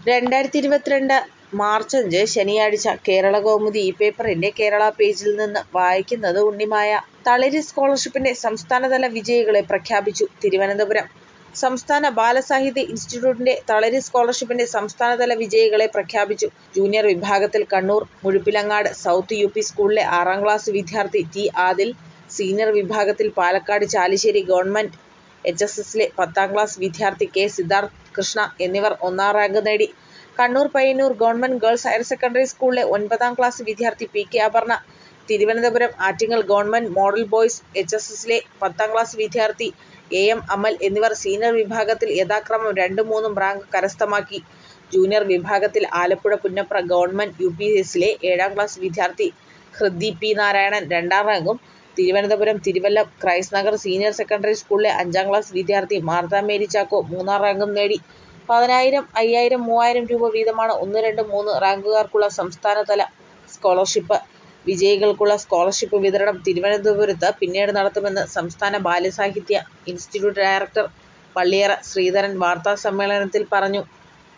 രണ്ടായിരത്തി ഇരുപത്തിരണ്ട് മാർച്ച് അഞ്ച് ശനിയാഴ്ച കേരളകൗമുദി ഈ പേപ്പറിന്റെ കേരള പേജിൽ നിന്ന് വായിക്കുന്നത് ഉണ്ണിമായ. തളിര് സ്കോളർഷിപ്പിന്റെ സംസ്ഥാനതല വിജയികളെ പ്രഖ്യാപിച്ചു തിരുവനന്തപുരം സംസ്ഥാന ബാലസാഹിത്യ ഇൻസ്റ്റിറ്റ്യൂട്ടിന്റെ തളിര് സ്കോളർഷിപ്പിന്റെ സംസ്ഥാനതല വിജയികളെ പ്രഖ്യാപിച്ചു. ജൂനിയർ വിഭാഗത്തിൽ Kannur Muzhuppilangad south U. P. സ്കൂളിലെ ആറാം ക്ലാസ് വിദ്യാർത്ഥി ടി. ആദിൽ, സീനിയർ വിഭാഗത്തിൽ പാലക്കാട് ചാലിശ്ശേരി ഗവ. എച്ച്. എസ്. എസിലെ പത്താം ക്ലാസ് വിദ്യാർത്ഥി കെ. സിദ്ധാർത്ഥ് കൃഷ്ണ എന്നിവർ ഒന്നാം റാങ്ക് നേടി. കണ്ണൂർ പയ്യന്നൂർ ഗവ. ഗേൾസ് ഹയർ സെക്കൻഡറി സ്കൂളിലെ ഒൻപതാം ക്ലാസ് വിദ്യാർത്ഥി പി. കെ. അപർണ, തിരുവനന്തപുരം ആറ്റിങ്ങൽ ഗവ. Model boys H. എസ്. എസിലെ പത്താം ക്ലാസ് വിദ്യാർത്ഥി എ. എം. അമൽ എന്നിവർ സീനിയർ വിഭാഗത്തിൽ യഥാക്രമം രണ്ടും മൂന്നും റാങ്ക് കരസ്ഥമാക്കി. ജൂനിയർ വിഭാഗത്തിൽ ആലപ്പുഴ പുന്നപ്ര ഗവ. യു. പി. എസിലെ ഏഴാം ക്ലാസ് വിദ്യാർത്ഥി ഹൃദ്വി പി. നാരായണൻ രണ്ടാം റാങ്കും Thiruvananthapuram Thiruvallam Christ Nagar senior secondary സ്കൂളിലെ അഞ്ചാം ക്ലാസ് വിദ്യാർത്ഥി മാർത്ത മേരി ചാക്കോ മൂന്നാം റാങ്കും നേടി. പതിനായിരം, അയ്യായിരം, മൂവായിരം രൂപ വീതമാണ് ഒന്ന്, രണ്ട്, മൂന്ന് റാങ്കുകാർക്കുള്ള സംസ്ഥാനതല സ്കോളർഷിപ്പ്. വിജയികൾക്കുള്ള സ്കോളർഷിപ്പ് വിതരണം തിരുവനന്തപുരത്ത് പിന്നീട് നടത്തുമെന്ന് സംസ്ഥാന ബാലസാഹിത്യ ഇൻസ്റ്റിറ്റ്യൂട്ട് ഡയറക്ടർ പള്ളിയറ ശ്രീധരൻ വാർത്താസമ്മേളനത്തിൽ പറഞ്ഞു.